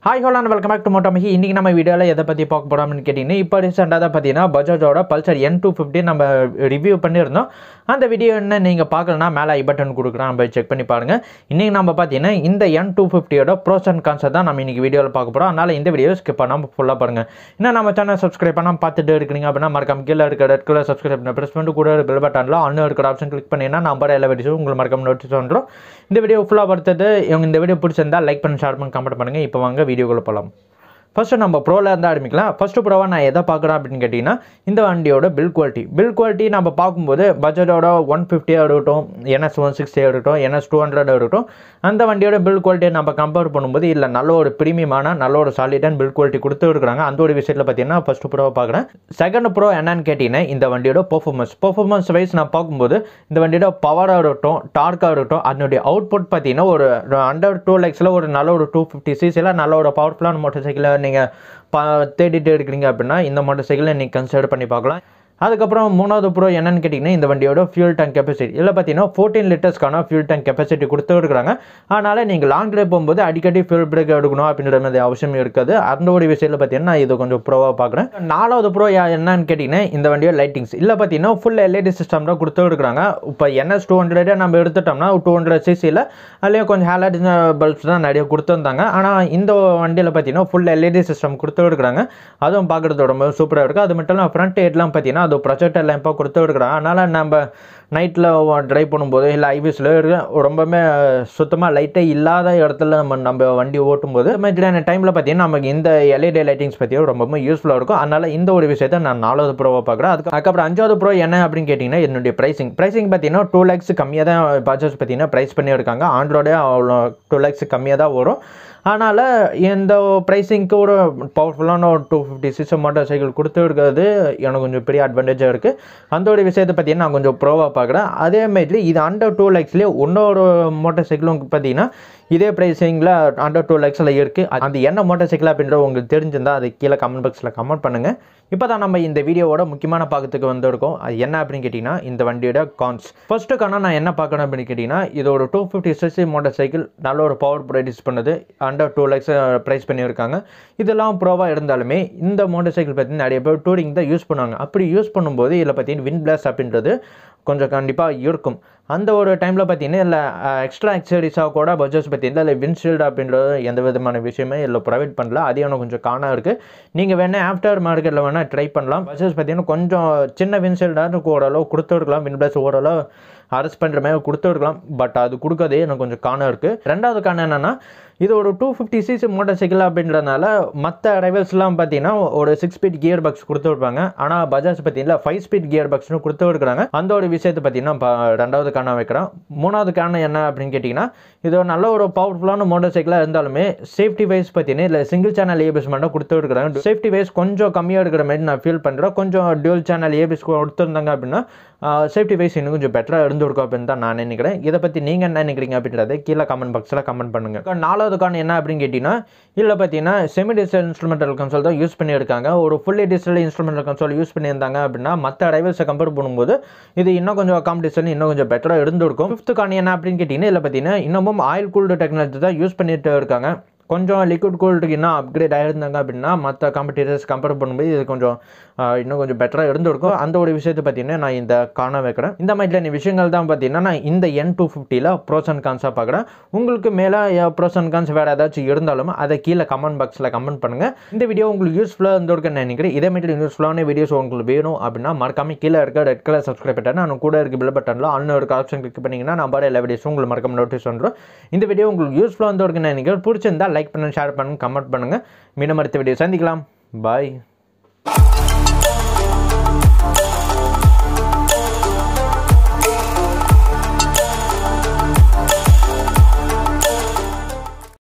hi ஹோலான் welcome back to மோட்டோமிகி இன்றைக்கி நம்ம வீடியோவில் எதை பற்றி பார்க்க போகிறோம்னு கேட்டிங்கன்னா இப்போ ரீசெண்டாக தான் பார்த்தீங்கன்னா பஜாஜோட பல்சர் என் டூ ஃபிஃப்டி நம்ம ரிவ்யூ பண்ணியிருந்தோம் அந்த வீடியோ என்ன நீங்கள் பார்க்கலனா மேலே ஐ பட்டன் கொடுக்குறேன் நம்ம செக் பண்ணி பாருங்கள் இன்றைக்கி நம்ம பார்த்தீங்கன்னா இந்த என் டூ ஃபிஃப்டியோட ப்ரோஸ் அண்ட் கான்செப்ட் தான் நம்ம இன்றைக்கி வீடியோவில் பார்க்க போகிறோம் அதனால் இந்த வீடியோ ஸ்கிப் பண்ணாமல் ஃபுல்லாக பாருங்கள் இன்னும் நம்ம சேனல் சப்ஸ்கிரைப் பண்ணாமல் பார்த்துட்டு இருக்கிறீங்க அப்படின்னா மறக்காம கீழே இருக்கிற ரெட் கலர் சப்ஸ்கிரைப் பண்ண ப்ரெஸ் பண்ணிட்டு கூட பெல் பட்டனில் ஆன் இருக்கிற ஆப்ஷன் கிளிக் பண்ணிங்கன்னா நம்பர் எல்லா வீடியோஸும் உங்களுக்கு மறக்காம நோட்டீஸ் வந்துடும் இந்த வீடியோ ஃபுல்லாக பார்த்தது இவங்க இந்த வீடியோ பிடிச்சிருந்தா லைக் பண்ணி ஷேர் பண்ணி கமெண்ட் பண்ணுங்கள் இப்போ வாங்க வீடியோக்குள்ளே போகலாம் ஃபஸ்ட்டு நம்ம ப்ரோவில் இருந்து ஆரம்பிக்கலாம் ஃபஸ்ட்டு ப்ரோவாக நான் எதை பார்க்குறேன் அப்படின்னு கேட்டிங்கன்னா இந்த வண்டியோட பில் குவாலிட்டி பில் குவாலிட்டி நம்ம பார்க்கும்போது பட்ஜெட்டோட ஒன் ஃபிஃப்டியாக இருக்கட்டும் என்எஸ் ஒன் சிக்ஸ்டியாக இருக்கட்டும் என்எஸ் டூ ஹண்ட்ரட் இருக்கட்டும் அந்த வண்டியோட பில் குவாலிட்டியை நம்ம கம்பேர் பண்ணும்போது இல்லை நல்ல ஒரு ப்ரீமியமான நல்ல ஒரு சாலிடான பில் குவாலிட்டி கொடுத்து இருக்கிறாங்க அந்த ஒரு விஷயத்தில் பார்த்தீங்கன்னா ஃபஸ்ட்டு ப்ரோவை பார்க்குறேன் செகண்ட் ப்ரோ என்னன்னு கேட்டிங்கன்னா இந்த வண்டியோட பெர்ஃபார்மன்ஸ் பெர்ஃபார்மன்ஸ் வைஸ் நான் பார்க்கும்போது இந்த வண்டியோட பவராக இருக்கட்டும் டார்க்காக இருக்கட்டும் அதனுடைய அவுட்புட் பார்த்தீங்கன்னா ஒரு அண்டர் டூ லேக்ஸில் ஒரு நல்ல ஒரு டூ ஃபிஃப்டி சிசியில் நல்ல ஒரு பவர்ஃபுல்லான மோட்டர் சைக்கிளை நீங்கள் பா தேடிட்டு இருக்கிறீங்க அப்படின்னா இந்த மோட்டர் சைக்கிளை நீங்கள் கன்சிடர் பண்ணி பார்க்கலாம் அதுக்கப்புறம் மூணாவது ப்ரோ என்னன்னு கேட்டிங்கன்னா இந்த வண்டியோட ஃபியூல் டேங்க் கெப்பாசிட்டி இதில் பார்த்தீங்கன்னா ஃபோர்டீன் லிட்டர்ஸ்க்கான ஃபியூல் டேங்க் கெப்பாசிட்டி கொடுத்து இருக்கிறாங்க அதனால் நீங்கள் லாங் ட்ரைவ் போகும்போது அடிக்கடி ஃபியூல் பிரேக் எடுக்கணும் அப்படின்ற மாதிரி அவசியம் இருக்காது அந்த ஒரு விஷயத்தில் பார்த்தீங்கன்னா நான் இது கொஞ்சம் ப்ரோவாக பார்க்குறேன் நாலாவது ப்ரோ என்னன்னு கேட்டிங்கன்னா இந்த வண்டியோட லைட்டிங்ஸ் இல்லை பார்த்தீங்கன்னா ஃபுல் எல்இடி சிஸ்டம் தான் கொடுத்து இருக்கிறாங்க இப்போ என்எஸ் டூ ஹண்ட்ரடே நம்ம எடுத்துட்டோம்னா டூ ஹண்ட்ரட் சிசியில் அதுலேயும் கொஞ்சம் ஹேலட் பல்ப்ஸ் தான் நிறைய கொடுத்துருந்தாங்க ஆனால் இந்த வண்டியில் பார்த்தீங்கன்னா ஃபுல் எல்இடி சிஸ்டம் கொடுத்து இருக்கிறாங்க அதுவும் பார்க்குறது ரொம்ப சூப்பராக இருக்குது அது மட்டும் இல்லாமல் ஃப்ரண்ட் ஹெட்லாம் பார்த்தீங்கன்னா அது ப்ரொஜெக்டர் லேம்பாக கொடுத்து இருக்கிறாங்க அதனால் நம்ம நைட்டில் ட்ரைவ் பண்ணும்போது இல்லை ஐவிஸில் ரொம்பவுமே சுத்தமாக லைட்டே இல்லாத இடத்துல நம்ம நம்ம வண்டி ஓட்டும்போது இந்த மாதிரியான டைமில் பார்த்தீங்கன்னா நமக்கு இந்த எல்இடி லைட்டிங்ஸ் பற்றியும் ரொம்பவுமே யூஸ்ஃபுல்லாக இருக்கும் அதனால் இந்த ஒரு விஷயத்தை நான் நாலாவது ப்ரோவை பார்க்குறேன் அதுக்கு அதுக்கப்புறம் அஞ்சாவது ப்ரோ என்ன அப்படின்னு கேட்டிங்கன்னா என்னுடைய ப்ரைசிங் ப்ரைசிங் பார்த்தீங்கன்னா டூ லேக்ஸ் கம்மியாக தான் பட்ஜெட் பார்த்தீங்கன்னா ப்ரைஸ் பண்ணியிருக்காங்க ஆண்ட்ராய்டே அவ்வளோ டூ லேக்ஸ் கம்மியாக தான் வரும் அதனால் இந்த ப்ரைஸிங்க்கு ஒரு பவர்ஃபுல்லான ஒரு two fifty six motorcycle கொடுத்து இருக்கிறது எனக்கு கொஞ்சம் பெரிய அட்வான்டேஜாக இருக்குது அந்த ஒரு விஷயத்தை பார்த்தீங்கன்னா நான் கொஞ்சம் ப்ரோவாக பார்க்குறேன் அதேமாதிரி இது அண்டர் டூ லேக்ஸ்லேயே இன்னொரு மோட்டார் சைக்கிளும் பார்த்தீங்கன்னா இதே ப்ரைஸிங்கில் அண்டர் டூ லேக்ஸில் இருக்குது அந்த என்ன மோட்டார் சைக்கிள் அப்படின்றது உங்களுக்கு தெரிஞ்சிருந்தால் அது கீழே கமெண்ட் பாக்ஸில் கமெண்ட் பண்ணுங்கள் இப்போ தான் நம்ம இந்த வீடியோவோட முக்கியமான பாகத்துக்கு வந்திருக்கோம் அது என்ன அப்படின்னு கேட்டிங்கன்னா இந்த வண்டியோட கான்ஸ் ஃபஸ்ட்டு காண நான் என்ன பார்க்கணும் அப்படின்னு கேட்டிங்கன்னா இது ஒரு two fifty CC motorcycle நல்ல ஒரு பவர் ப்ரொடியூஸ் பண்ணுது அண்டர் டூ லேக்ஸ் ப்ரைஸ் பண்ணியிருக்காங்க இதெல்லாம் ப்ரோவாக இருந்தாலுமே இந்த மோட்டார் சைக்கிள் பார்த்தீங்கன்னா நிறைய பேர் டூரிங் தான் யூஸ் பண்ணுவாங்க அப்படி யூஸ் பண்ணும்போது இதில் பார்த்தீங்கன்னா வின் பிளாஸ் அப்படின்றது கொஞ்சம் கண்டிப்பாக இருக்கும் அந்த ஒரு டைமில் பார்த்தீங்கன்னா இல்லை எக்ஸ்ட்ரா எக்ஸசரிஸாக கூட பட்ஜெட்ஸ் பார்த்தீங்கன்னா இல்லை வின்ஷீல்டு அப்படின்றது எந்த விதமான விஷயமே இல்லை ப்ரொவைட் பண்ணல அது எனக்கு கொஞ்சம் காணா இருக்குது நீங்கள் வேணால் ஆஃப்டர் மார்க்கெட்டில் வேணால் ட்ரை பண்ணலாம் பட்ஜெட்ஸ் பார்த்தீங்கன்னா கொஞ்சம் சின்ன வின்ஷீல்டாக ஓரளவு கொடுத்துருக்கலாம் வின் பிளஸ் ஓரளவு அரெஸ்ட் பண்ணுற மாதிரி கொடுத்துருக்கலாம் பட் அது கொடுக்கறதே எனக்கு கொஞ்சம் காண இருக்குது ரெண்டாவது காரணம் என்னென்னா இது ஒரு two fifty CC motorcycle அப்படின்றதுனால மற்ற ரைவல்ஸ்லாம் பார்த்தீங்கன்னா ஒரு சிக்ஸ் ஸ்பீட் கியர் பாக்ஸ் கொடுத்துருப்பாங்க ஆனால் பஜாஜ் பார்த்தீங்கன்னா ஃபைவ் ஸ்பீட் கியர் பாக்ஸ்னு கொடுத்து இருக்கிறாங்க அந்த ஒரு விஷயத்தை பார்த்தீங்கன்னா இப்போ ரெண்டாவது காரணம் வைக்கிறேன் மூணாவது காரணம் என்ன அப்படின்னு கேட்டிங்கன்னா இது ஒரு நல்ல ஒரு பவர்ஃபுல்லான மோட்டார் சைக்கிளாக இருந்தாலுமே சேஃப்டி வைஸ் பார்த்தீங்கன்னா இல்லை சிங்கிள் சேனல் ஏபிஎஸ் மட்டும் கொடுத்து இருக்கிறாங்க சேஃப்டி வைஸ் கொஞ்சம் கம்மியாக இருக்கிற மாதிரி நான் ஃபீல் பண்ணுறேன் கொஞ்சம் டியூல் சேனல் ஏபிஎஸ் கொடுத்துருந்தாங்க அப்படின்னா சேஃப்டி வைஸ் இன்னும் கொஞ்சம் பெட்டராக இருந்திருக்கும் அப்படின்னு தான் நான் நினைக்கிறேன் இதை பற்றி நீங்கள் என்ன நினைக்கிறீங்க அப்படின்றத கீழே கமெண்ட் பாக்ஸில் கமெண்ட் பண்ணுங்கள் நாலாவது காரணம் என்ன அப்படின்னு கேட்டிங்கன்னா இதில் பார்த்தீங்கன்னா செமி டிஜிட்டல் இன்ஸ்ட்ருமெண்டல் கன்சோல் தான் யூஸ் பண்ணியிருக்காங்க ஒரு fully digital instrumental console use பண்ணியிருந்தாங்க அப்படின்னா மற்ற ரைவல்ஸை கம்பேர் பண்ணும்போது இது இன்னும் கொஞ்சம் காம்படிஷன் இன்னும் கொஞ்சம் பெட்டராக இருந்திருக்கும் ஃபிஃப்த் காரணம் என்ன அப்படின்னு கேட்டிங்கன்னா இதில் பார்த்தீங்கன்னா இன்னமும் ஆயில் கூல்டு டெக்னாலஜி தான் யூஸ் பண்ணிட்டு இருக்காங்க கொஞ்சம் லிக்விட் கூல்டுக்கு இன்னும் அப்கிரேட் ஆகிருந்தாங்க அப்படின்னா மற்ற காம்படிட்டர்ஸ் கம்பேர் பண்ணும்போது இது கொஞ்சம் இன்னும் கொஞ்சம் பெட்டராக இருந்திருக்கும் அந்த ஒரு விஷயத்தை பார்த்தீங்கன்னா நான் இந்த காண வைக்கிறேன் இந்த மாதிரியான விஷயங்கள் தான் பார்த்தீங்கன்னா நான் இந்த என் டூ ஃபிஃப்டியில் ப்ரோஸ் அண்ட் கான்ஸாக பார்க்குறேன் உங்களுக்கு மேலே ப்ரோஸ் அண்ட் கான்ஸ் வேறு ஏதாச்சும் இருந்தாலும் அதை கீழே கமெண்ட் பாக்ஸில் கமெண்ட் பண்ணுங்கள் இந்த வீடியோ உங்களுக்கு யூஸ்ஃபுல்லாக இருந்திருக்குன்னு நினைக்கிறேன் இதே மாதிரி யூஸ்ஃபுல்லான வீடியோஸ் உங்களுக்கு வேணும் அப்படின்னா மறக்காம கீழே இருக்க ரெட் கலர் சப்ஸ்கிரைப் பட்டன் நான் கூட இருக்க பில் பட்டனில் ஆன் இருக்க ஆப்ஷன் கிளிக் பண்ணிங்கன்னா நான் பாரு எல்லா வீடியோஸும் உங்களுக்கு மறக்காம நோட்டீஸ் வந்துடும் இந்த வீடியோ உங்களுக்கு யூஸ்ஃபுல்லாக இருந்திருக்குன்னு நினைக்கிறேன் பிடிச்சிருந்தா லைக் பண்ணுங்கள் ஷேர் பண்ணுங்கள் கமெண்ட் பண்ணுங்கள் மீண்டும் அடுத்த வீடியோ சந்திக்கலாம் பாய்